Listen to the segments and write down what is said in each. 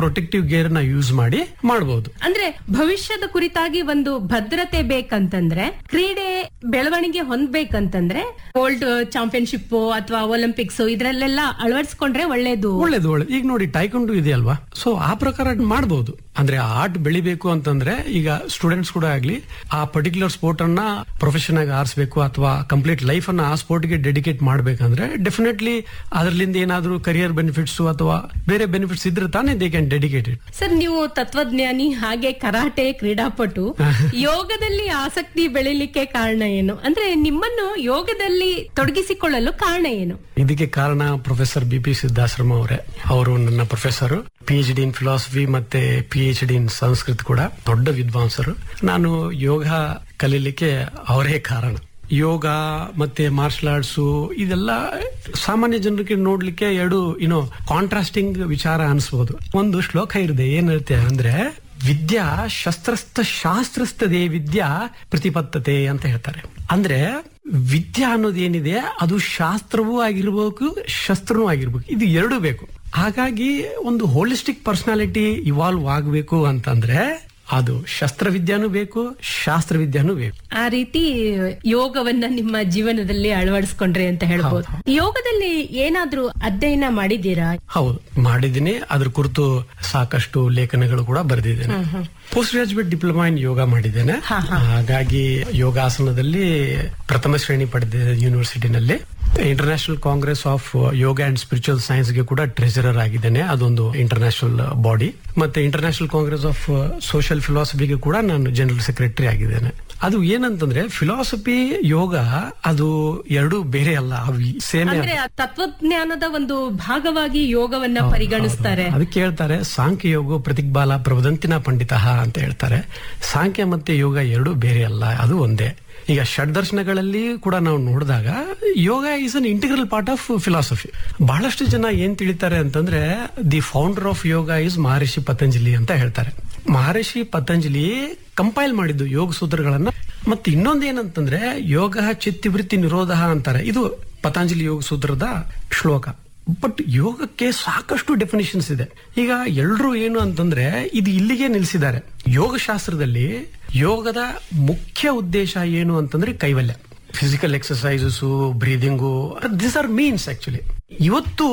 Protective gear ನ use ಮಾಡಿ ಮಾಡಬಹುದು ಅಂದ್ರೆ ಭವಿಷ್ಯದ ಕುರಿತಾಗಿ ಒಂದು ಭದ್ರತೆ ಬೇಕಂತಂದ್ರೆ ಕ್ರೀಡೆ ಬೆಳವಣಿಗೆ ಹೊಂದ್ಬೇಕಂತಂದ್ರೆ ವರ್ಲ್ಡ್ ಚಾಂಪಿಯನ್ಶಿಪ್ ಅಥವಾ ಒಲಿಂಪಿಕ್ಸ್ ಇದ್ರಲ್ಲೆಲ್ಲ ಅಳವಡಿಸ್ಕೊಂಡ್ರೆ ಒಳ್ಳೇದು ಒಳ್ಳೇದು ಒಳ್ಳೇದು ಈಗ ನೋಡಿ ಟೈಕೊಂಡು ಇದೆ ಅಲ್ವಾ ಸೊ ಆ ಪ್ರಕಾರ ಮಾಡಬಹುದು ಅಂದ್ರೆ ಆರ್ಟ್ ಬೆಳಿಬೇಕು ಅಂತಂದ್ರೆ ಈಗ ಸ್ಟೂಡೆಂಟ್ಸ್ ಕೂಡ ಆಗ್ಲಿ ಆ ಪರ್ಟಿಕ್ಯುಲರ್ ಸ್ಪೋರ್ಟ್ ಅನ್ನ ಪ್ರೊಫೆಷನ್ ಆಗಿ ಆರಿಸಬೇಕು ಅಥವಾ ಕಂಪ್ಲೀಟ್ ಲೈಫ್ ಅನ್ನ ಆ ಸ್ಪೋರ್ಟ್ ಗೆ ಡೆಡಿಕೇಟ್ ಮಾಡ್ಬೇಕಂದ್ರೆ ಡೆಫಿನೆಟ್ಲಿ ಅದರಿಂದ ಏನಾದ್ರೂ ಕರಿಯರ್ ಬೆನಿಫಿಟ್ಸ್ ಅಥವಾ ಬೇರೆ ಬೆನಿಫಿಟ್ಸ್ ಇದ್ರೆ ತಾನೇ ದೇ ಕ್ಯಾನ್ ಡೆಡಿಕೇಟೆಡ್ ಸರ್ ನೀವು ತತ್ವಜ್ಞಾನಿ ಹಾಗೆ ಕರಾಟೆ ಕ್ರೀಡಾಪಟು ಯೋಗದಲ್ಲಿ ಆಸಕ್ತಿ ಬೆಳಿಲಿಕ್ಕೆ ಕಾರಣ ಏನು ಅಂದ್ರೆ ನಿಮ್ಮನ್ನು ಯೋಗದಲ್ಲಿ ತೊಡಗಿಸಿಕೊಳ್ಳಲು ಕಾರಣ ಏನು ಇದಕ್ಕೆ ಕಾರಣ ಪ್ರೊಫೆಸರ್ ಬಿ ಪಿ ಸಿದ್ದಾಶ್ರಮ ಅವರೇ ಅವರು ನನ್ನ professor P H D in philosophy ಮತ್ತೆ P H D in Sanskrit ಕೂಡ ದೊಡ್ಡ ವಿದ್ವಾಂಸರು ನಾನು ಯೋಗ ಕಲೀಲಿಕ್ಕೆ ಅವರೇ ಕಾರಣ ಯೋಗ ಮತ್ತೆ ಮಾರ್ಷಲ್ ಆರ್ಟ್ಸ್ ಇದೆಲ್ಲ ಸಾಮಾನ್ಯ ಜನರಿಗೆ ನೋಡ್ಲಿಕ್ಕೆ ಎರಡು ಏನೋ ಕಾಂಟ್ರಾಸ್ಟಿಂಗ್ ವಿಚಾರ ಅನಿಸಬಹುದು ಒಂದು ಶ್ಲೋಕ ಇರುತ್ತೆ ಏನಿರುತ್ತೆ ಅಂದ್ರೆ ವಿದ್ಯಾ ಶಸ್ತ್ರಸ್ಥ ಶಾಸ್ತ್ರಸ್ಥದೇ ವಿದ್ಯಾ ಪ್ರತಿಪತ್ತತೆ ಅಂತ ಹೇಳ್ತಾರೆ ಅಂದ್ರೆ ವಿದ್ಯಾ ಅನ್ನೋದೇನಿದೆ ಅದು ಶಾಸ್ತ್ರವೂ ಆಗಿರ್ಬೇಕು ಶಸ್ತ್ರನೂ ಆಗಿರ್ಬೇಕು ಇದು ಎರಡೂ ಬೇಕು ಹಾಗಾಗಿ ಒಂದು ಹೋಲಿಸ್ಟಿಕ್ ಪರ್ಸನಾಲಿಟಿ ಇವಾಲ್ವ್ ಆಗಬೇಕು ಅಂತಂದ್ರೆ ಅದು ಶಸ್ತ್ರವಿದ್ಯಾನೂ ಬೇಕು ಶಾಸ್ತ್ರವಿದ್ಯಾನೂ ಬೇಕು ಆ ರೀತಿ ಯೋಗವನ್ನ ನಿಮ್ಮ ಜೀವನದಲ್ಲಿ ಅಳವಡಿಸ್ಕೊಂಡ್ರಿ ಅಂತ ಹೇಳ್ಬೋದು ಯೋಗದಲ್ಲಿ ಏನಾದ್ರೂ ಅಧ್ಯಯನ ಮಾಡಿದ್ದೀರಾ ಹೌದು ಮಾಡಿದ್ದೀನಿ ಅದ್ರ ಕುರಿತು ಸಾಕಷ್ಟು ಲೇಖನಗಳು ಕೂಡ ಬರೆದಿದ್ದೇನೆ post graduate diploma in yoga ಮಾಡಿದ್ದೇನೆ ಹಾಗಾಗಿ ಯೋಗಾಸನದಲ್ಲಿ ಪ್ರಥಮ ಶ್ರೇಣಿ ಪಡೆದಿದ್ದೆ ಯೂನಿವರ್ಸಿಟಿನಲ್ಲಿ international congress of yoga and spiritual science ಗೆ ಕೂಡ ಟ್ರೆಜರರ್ ಆಗಿದ್ದೇನೆ ಅದೊಂದು ಇಂಟರ್ನ್ಯಾಷನಲ್ ಬಾಡಿ ಮತ್ತೆ ಇಂಟರ್ನ್ಯಾಷನಲ್ ಕಾಂಗ್ರೆಸ್ ಆಫ್ ಸೋಷಿಯಲ್ ಫಿಲಾಸಫಿಗೆ ಕೂಡ ನಾನು ಜನರಲ್ ಸೆಕ್ರೆಟರಿ ಆಗಿದ್ದೇನೆ ಅದು ಏನಂತಂದ್ರೆ ಫಿಲಾಸಫಿ ಯೋಗ ಅದು ಎರಡು ಬೇರೆ ಅಲ್ಲ ಅವು ಸೇಮೆ ಅಂದ್ರೆ ಆ ತತ್ವಜ್ಞಾನದ ಒಂದು ಭಾಗವಾಗಿ ಯೋಗವನ್ನ ಪರಿಗಣಿಸ್ತಾರೆ ಅದಕ್ಕೆ ಹೇಳ್ತಾರೆ ಸಾಂಖ್ಯ ಯೋಗ ಪ್ರತಿಗ್ಬಾಲ ಪ್ರವದಂತಿನ ಪಂಡಿತ ಅಂತ ಹೇಳ್ತಾರೆ ಸಾಂಖ್ಯ ಮತ್ತೆ ಯೋಗ ಎರಡು ಬೇರೆ ಅಲ್ಲ ಅದು ಒಂದೇ ಈಗ ಷಡ್ದರ್ಶನಗಳಲ್ಲಿ ಕೂಡ ನಾವು ನೋಡಿದಾಗ yoga is an integral part of philosophy ಬಹಳಷ್ಟು ಜನ ಏನ್ ತಿಳಿತಾರೆ ಅಂತಂದ್ರೆ the founder of yoga is Maharshi Patanjali ಅಂತ ಹೇಳ್ತಾರೆ ಮಹರ್ಷಿ ಪತಂಜಲಿ ಕಂಪೈಲ್ ಮಾಡಿದ್ದು ಯೋಗ ಸೂತ್ರಗಳನ್ನ ಮತ್ತೆ ಇನ್ನೊಂದು ಏನಂತಂದ್ರೆ ಯೋಗ ಚಿತ್ತಿವೃತ್ತಿ ನಿರೋಧ ಅಂತಾರೆ ಇದು ಪತಂಜಲಿ ಯೋಗ ಸೂತ್ರದ ಶ್ಲೋಕ ಬಟ್ ಯೋಗಕ್ಕೆ ಸಾಕಷ್ಟು ಡೆಫಿನಿಷನ್ಸ್ ಇದೆ ಈಗ ಎಲ್ರು ಏನು ಅಂತಂದ್ರೆ ಇದು ಇಲ್ಲಿಗೆ ನಿಲ್ಲಿಸಿದ್ದಾರೆ ಯೋಗಶಾಸ್ತ್ರದಲ್ಲಿ ಯೋಗದ ಮುಖ್ಯ ಉದ್ದೇಶ ಏನು ಅಂತಂದ್ರೆ ಕೈವಲ್ಯ physical exercises breathing this are means actually ಇವತ್ತು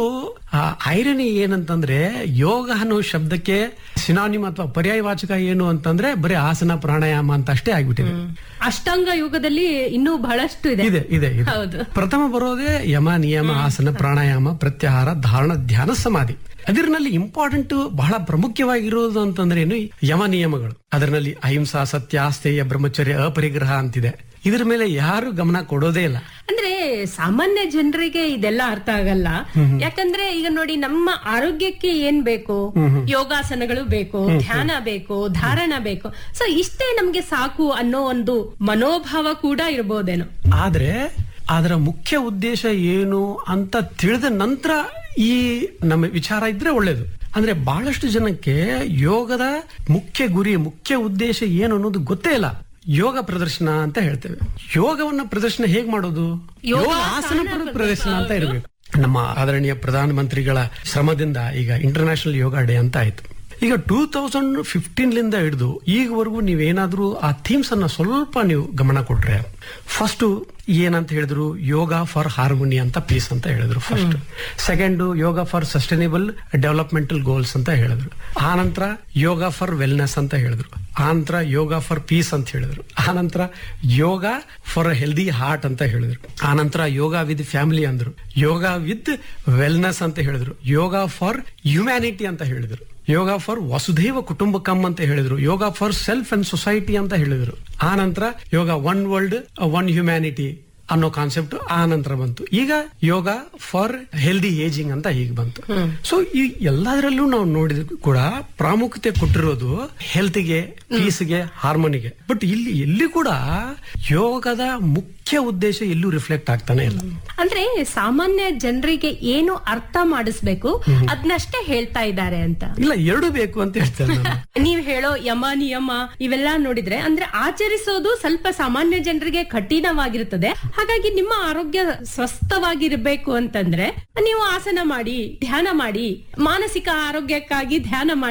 ಐರನಿ ಏನಂತಂದ್ರೆ ಯೋಗ ಅನ್ನೋ ಶಬ್ದಕ್ಕೆ ಸಿನಾನಿಮ್ ಅಥವಾ ಪರ್ಯಾಯವಾಚಕ ಏನು ಅಂತಂದ್ರೆ ಬರೀ ಆಸನ ಪ್ರಾಣಾಯಾಮ ಅಂತ ಅಷ್ಟೇ ಆಗ್ಬಿಟ್ಟಿದೆ ಅಷ್ಟಾಂಗ ಯೋಗದಲ್ಲಿ ಇನ್ನೂ ಬಹಳಷ್ಟು ಇದೆ ಇದೆ ಇದೆ ಇದೆ ಹೌದು. ಪ್ರಥಮ ಬರೋದೇ ಯಮ ನಿಯಮ ಆಸನ ಪ್ರಾಣಾಯಾಮ ಪ್ರತ್ಯಾಹಾರ ಧಾರಣ ಧ್ಯಾನ ಸಮಾಧಿ ಅದರಲ್ಲಿ ಇಂಪಾರ್ಟೆಂಟ್ ಬಹಳ ಪ್ರಮುಖವಾಗಿರೋದು ಅಂತಂದ್ರೆ ಏನು ಯಮ ನಿಯಮಗಳು ಅದರಲ್ಲಿ ಅಹಿಂಸಾ ಸತ್ಯ ಆಸ್ತೇಯ ಬ್ರಹ್ಮಚರ್ಯ ಅಪರಿಗ್ರಹ ಅಂತಿದೆ ಇದ್ರ ಮೇಲೆ ಯಾರು ಗಮನ ಕೊಡೋದೇ ಇಲ್ಲ ಅಂದ್ರೆ ಸಾಮಾನ್ಯ ಜನರಿಗೆ ಇದೆಲ್ಲ ಅರ್ಥ ಆಗಲ್ಲ ಯಾಕಂದ್ರೆ ಈಗ ನೋಡಿ ನಮ್ಮ ಆರೋಗ್ಯಕ್ಕೆ ಏನ್ ಬೇಕು ಯೋಗಾಸನಗಳು ಬೇಕು ಧ್ಯಾನ ಬೇಕು ಧಾರಣ ಬೇಕು ಸೊ ಇಷ್ಟೇ ನಮ್ಗೆ ಸಾಕು ಅನ್ನೋ ಒಂದು ಮನೋಭಾವ ಕೂಡ ಇರ್ಬೋದೇನೋ ಆದ್ರೆ ಅದರ ಮುಖ್ಯ ಉದ್ದೇಶ ಏನು ಅಂತ ತಿಳಿದ ನಂತರ ಈ ನಮ್ಮ ವಿಚಾರ ಇದ್ರೆ ಒಳ್ಳೇದು ಅಂದ್ರೆ ಬಹಳಷ್ಟು ಜನಕ್ಕೆ ಯೋಗದ ಮುಖ್ಯ ಗುರಿ ಮುಖ್ಯ ಉದ್ದೇಶ ಏನು ಅನ್ನೋದು ಗೊತ್ತೇ ಇಲ್ಲ ಯೋಗ ಪ್ರದರ್ಶನ ಅಂತ ಹೇಳ್ತೇವೆ ಯೋಗವನ್ನ ಪ್ರದರ್ಶನ ಹೇಗ್ ಮಾಡೋದು ಯೋಗ ಆಸನ ಪ್ರ- ಪ್ರದರ್ಶನ ಅಂತ ಇರಬೇಕು ನಮ್ಮ ಆದರಣೀಯ ಪ್ರಧಾನ ಮಂತ್ರಿಗಳ ಶ್ರಮದಿಂದ ಈಗ ಇಂಟರ್ನ್ಯಾಷನಲ್ ಯೋಗ ಡೇ ಅಂತ ಆಯ್ತು ಈಗ ಟೂ ತೌಸಂಡ್ ಫಿಫ್ಟೀನ್ ಲಿಂದ ಹಿಡಿದು ಈಗವರೆಗೂ ನೀವೇನಾದ್ರೂ ಆ ಥೀಮ್ಸ್ ಅನ್ನ ಸ್ವಲ್ಪ ನೀವು ಗಮನ ಕೊಟ್ರೆ ಫಸ್ಟ್ ಏನಂತ ಹೇಳಿದ್ರು ಯೋಗ ಫಾರ್ ಹಾರ್ಮೋನಿ ಅಂತ ಪೀಸ್ ಅಂತ ಹೇಳಿದ್ರು first second yoga for sustainable developmental goals ಅಂತ ಹೇಳಿದ್ರು ಆ ನಂತರ ಯೋಗ ಫಾರ್ ವೆಲ್ನೆಸ್ ಅಂತ ಹೇಳಿದ್ರು ಆ ನಂತರ ಯೋಗ ಫಾರ್ ಪೀಸ್ ಅಂತ ಹೇಳಿದ್ರು ಆ ನಂತರ ಯೋಗ ಫಾರ್ ಹೆಲ್ದಿ ಹಾರ್ಟ್ ಅಂತ ಹೇಳಿದ್ರು ಆ ನಂತರ ಯೋಗ ವಿತ್ ಫ್ಯಾಮಿಲಿ ಅಂದ್ರು ಯೋಗ ವಿತ್ ವೆಲ್ನೆಸ್ ಅಂತ ಹೇಳಿದ್ರು ಯೋಗ ಫಾರ್ ಹ್ಯುಮ್ಯಾನಿಟಿ ಅಂತ ಹೇಳಿದ್ರು ಯೋಗ ಫಾರ್ ವಸುಧೈವ ಕುಟುಂಬಕಂ ಅಂತ ಹೇಳಿದ್ರು yoga for self and society ಅಂತ ಹೇಳಿದ್ರು ಆ ನಂತರ yoga one world one humanity ಅನ್ನೋ ಕಾನ್ಸೆಪ್ಟ್ ಆ ನಂತರ ಬಂತು ಈಗ ಯೋಗ ಫಾರ್ ಹೆಲ್ದಿ ಏಜಿಂಗ್ ಅಂತ ಹೀಗೆ ಬಂತು ಸೊ ಈ ಎಲ್ಲದರಲ್ಲೂ ನಾವು ನೋಡಿದ ಕೂಡ ಪ್ರಾಮುಖ್ಯತೆ ಕೊಟ್ಟಿರೋದು ಹೆಲ್ತ್ಗೆ ಪೀಸ್ಗೆ ಹಾರ್ಮೋನಿಗೆ ಬಟ್ ಇಲ್ಲಿ ಎಲ್ಲಿ ಕೂಡ ಯೋಗದ ಮುಖ್ಯ ಉದ್ದೇಶ ಎಲ್ಲೂ ರಿಫ್ಲೆಕ್ಟ್ ಆಗ್ತಾನೆ ಇಲ್ಲ ಅಂದ್ರೆ ಸಾಮಾನ್ಯ ಜನರಿಗೆ ಏನು ಅರ್ಥ ಮಾಡಿಸ್ಬೇಕು ಅದನ್ನಷ್ಟೇ ಹೇಳ್ತಾ ಇದ್ದಾರೆ ಅಂತ ಇಲ್ಲ ಎರಡು ಬೇಕು ಅಂತ ಹೇಳ್ತೇನೆ ನಾನು ನೀವ್ ಹೇಳೋ ಯಮ ನಿಯಮ ಇವೆಲ್ಲ ನೋಡಿದ್ರೆ ಅಂದ್ರೆ ಆಚರಿಸೋದು ಸ್ವಲ್ಪ ಸಾಮಾನ್ಯ ಜನರಿಗೆ ಕಠಿಣವಾಗಿರುತ್ತದೆ ಹಾಗಾಗಿ ನಿಮ್ಮ ಆರೋಗ್ಯ ಸ್ವಸ್ಥವಾಗಿರ್ಬೇಕು ಅಂತಂದ್ರೆ ನೀವು ಆಸನ ಮಾಡಿ ಧ್ಯಾನ ಮಾಡಿ ಮಾನಸಿಕ ಆರೋಗ್ಯಕ್ಕಾಗಿ ಧ್ಯಾನ ಮಾಡಿ